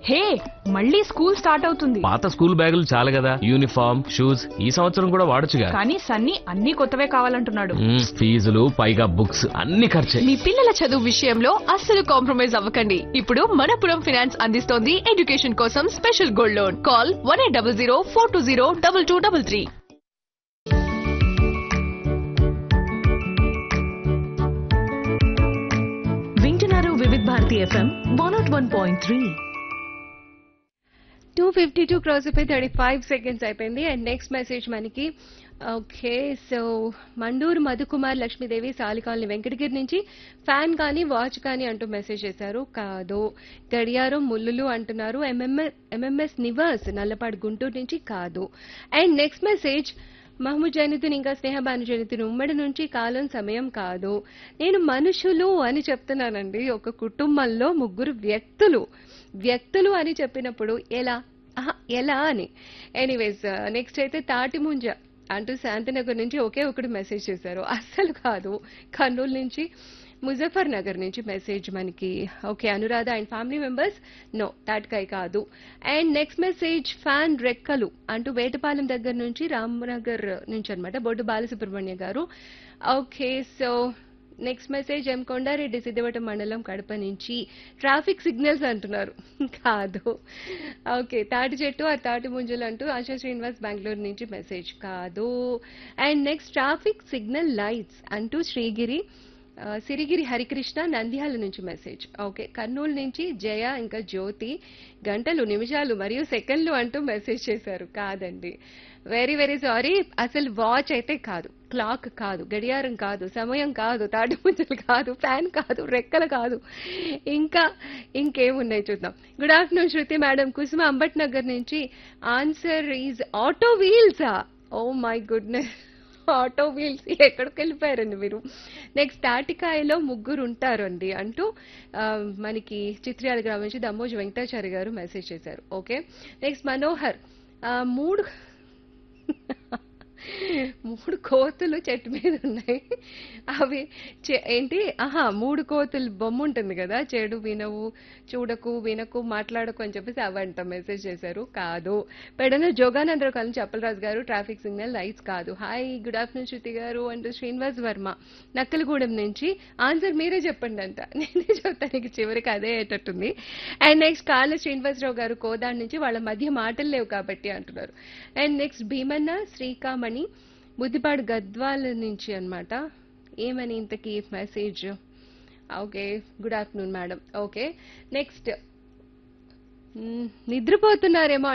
హే మళ్ళీ school start అవుతుంది పాత స్కూల్ బ్యాగులు చాలు కదా యూనిఫామ్ షూస్ ఈ సంవత్సరం కూడా వాడొచ్చుగా కానీ సన్నీ అన్ని కొత్తవే కావాలంటున్నాడు మ్మ్, ఫీజులు పైగా బుక్స్ అన్ని ఖర్చే మీ పిల్లల చదువు విషయంలో అస్సలు కాంప్రమైజ్ అవ్వకండి ఇప్పుడు మనపురం ఫినాన్స్ అందిస్తోంది ఎడ్యుకేషన్ కోసం special gold loan call one eight double zero four two zero double two double three వింటున్నారు Vividh Bharati FM one nought one point three two fifty two cross అయిపోయి థర్టీ ఫైవ్ సెకండ్స్ అయిపోయింది and next message మనకి okay so Manduru Madhukumar Lakshmidevi సాలికాలనీ వెంకటగిరి నుంచి fan కానీ watch కానీ అంటూ message చేశారు కాదు గడియారం ముల్లులు అంటున్నారు ఎంఎంఎస్ ఎంఎంఎస్ నివాస్ నల్లపాడు గుంటూరు నుంచి కాదు and next message Mahmood Zainuddin ఇంకా స్నేహ భాను జైనుద్దీన్ ఉమ్మడి నుంచి కాలం సమయం కాదు నేను మనుషులు అని చెప్తున్నానండి ఒక కుటుంబంలో ముగ్గురు వ్యక్తులు వ్యక్తులు అని చెప్పినప్పుడు ఎలా ఆహా, ఎలా అని ఎనీవేస్ నెక్స్ట్ అయితే తాటిముంజ అంటూ శాంతినగర్ నుంచి ఒకే ఒకడు మెసేజ్ చేశారు అస్సలు కాదు కర్నూలు నుంచి ముజఫర్ నగర్ నుంచి మెసేజ్ మనకి okay Anuradha and family members no తాటికాయ కాదు అండ్ నెక్స్ట్ మెసేజ్ ఫ్యాన్ రెక్కలు అంటూ వేటపాలెం దగ్గర నుంచి రామనగర్ నుంచి అన్నమాట బొడ్డు బాలసుబ్రహ్మణ్య గారు okay so next message M Kondareddy Siddavatam మండలం కడప నుంచి ట్రాఫిక్ సిగ్నల్స్ అంటున్నారు కాదు ఓకే తాటి చెట్టు ఆ తాటి ముంజలు అంటూ ఆశా శ్రీనివాస్ బెంగళూరు నుంచి మెసేజ్ కాదు and next traffic signal lights అంటూ శ్రీగిరి ఆ, సిరిగిరి హరికృష్ణ నంద్యాల నుంచి మెసేజ్ ఓకే కర్నూలు నుంచి జయ ఇంకా జ్యోతి గంటలు నిమిషాలు మరియు సెకండ్లు అంటూ మెసేజ్ చేశారు కాదండి వెరీ వెరీ సారీ అసలు వాచ్ అయితే కాదు క్లాక్ కాదు గడియారం కాదు సమయం కాదు తాటిపుంజలు కాదు ఫ్యాన్ కాదు రెక్కలు కాదు ఇంకా ఇంకేమున్నాయి చూద్దాం good afternoon Shruti madam Kusuma Ambat Nagar నుంచి ఆన్సర్ ఈజ్ ఆటో వీల్సా oh my goodness auto wheels ఎక్కడికి వెళ్ళిపోయారండి మీరు నెక్స్ట్ తాటికాయలో ముగ్గురు ఉంటారు అండి అంటూ ఆ, మనకి చిత్ర్యాల గ్రామం నుంచి దమ్మోజు వెంకటాచారి గారు మెసేజ్ చేశారు ఓకే నెక్స్ట్ మనోహర్ ఆ, మూడు మూడు కోతులు చెట్టు మీద ఉన్నాయి అవి చె- ఏంటి ఆహా మూడు కోతులు బొమ్మ ఉంటుంది కదా చెడు వినవు చూడకు వినకు మాట్లాడకు అని చెప్పేసి అవంట మెసేజ్ చేశారు కాదు పెడన జోగానందరావు కాలం చెప్పలరాజు గారు ట్రాఫిక్ సిగ్నల్ లైట్స్ కాదు హాయ్ గుడ్ ఆఫ్టర్నూన్ శృతి గారు అంటూ శ్రీనివాస్ వర్మ నక్కలగూడెం నుంచి ఆన్సర్ మీరే చెప్పండి అంట నేనే చెప్తానికి చివరికి అదే అయ్యేటట్టుంది అండ్ నెక్స్ట్ కాళ్ళ శ్రీనివాసరావు గారు కోదాడ్ నుంచి వాళ్ళ మధ్య మాటలు లేవు కాబట్టి అంటున్నారు అండ్ నెక్స్ట్ భీమన్న శ్రీకామణి బుద్ధిపాడు గద్వాల నుంచి అన్నమాట ఏమని ఇంతకీ message okay good afternoon madam okay next నిద్రపోతున్నారేమో